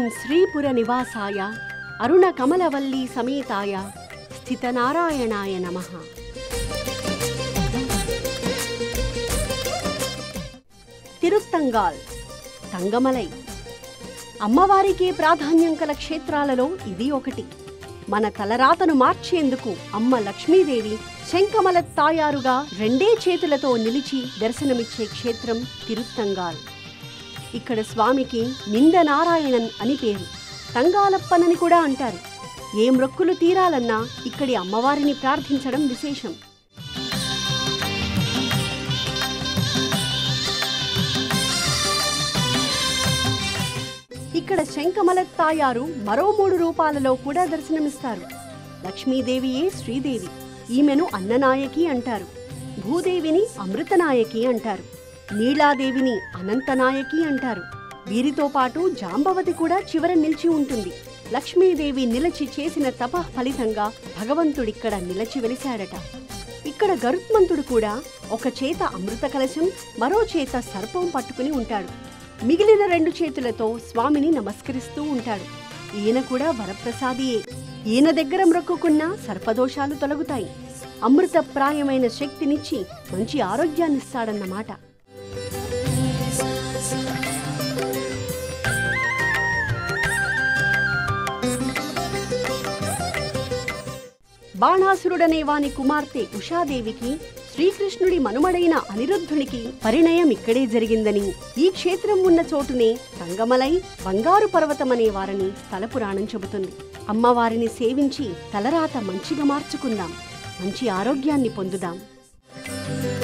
శ్రీపుర నివాసాయ అరుణ కమలవల్లీ సమేతాయ స్థితనారాయణాయ నమః తిరుత్తంగాల్ తంగమలై అమ్మవారికే ప్రాధాన్యం కల క్షేత్రాలలో ఇది ఒకటి మన తలరాతను మార్చేందుకు అమ్మ లక్ష్మీదేవి శంఖమల తాయారుగా రెండే చేతులతో నిలిచి దర్శనమిచ్చే క్షేత్రం తిరుత్తంగాల్ ఇక్కడ స్వామికి నింద నారాయణన్ అని పేరు తంగాలప్పనని కూడా అంటారు ఏ మ్రొక్కులు తీరాలన్నా ఇక్కడి అమ్మవారిని ప్రార్థించడం విశేషం ఇక్కడ శంఖమల తాయారు మరో మూడు రూపాలలో కూడా దర్శనమిస్తారు లక్ష్మీదేవియే శ్రీదేవి ఈమెను అన్ననాయకి అంటారు భూదేవిని అమృతనాయకి అంటారు నీలాదేవిని అనంతనాయకి అంటారు వీరితో పాటు జాంబవతి కూడా చివర నిలిచి ఉంటుంది లక్ష్మీదేవి నిలచి చేసిన తప ఫలితంగా భగవంతుడిక్కడ నిలచి వెలిశాడట ఇక్కడ గరుత్మంతుడు కూడా ఒక చేత అమృత కలశం మరో చేత సర్పం పట్టుకుని ఉంటాడు మిగిలిన రెండు చేతులతో స్వామిని నమస్కరిస్తూ ఉంటాడు ఈయన కూడా వరప్రసాదియే ఈయన దగ్గర మ్రొక్కుకున్న సర్పదోషాలు తొలగుతాయి అమృతప్రాయమైన శక్తినిచ్చి మంచి ఆరోగ్యాన్నిస్తాడన్నమాట బాణాసురుడనే వాని కుమార్తె ఉషాదేవికి శ్రీకృష్ణుడి మనుమడైన అనిరుద్ధునికి పరిణయం ఇక్కడే జరిగిందని ఈ క్షేత్రం ఉన్న చోటునే రంగమలై బంగారు పర్వతమనే వారని స్థల పురాణం చెబుతుంది అమ్మవారిని సేవించి తలరాత మంచిగా మార్చుకుందాం మంచి ఆరోగ్యాన్ని పొందుదాం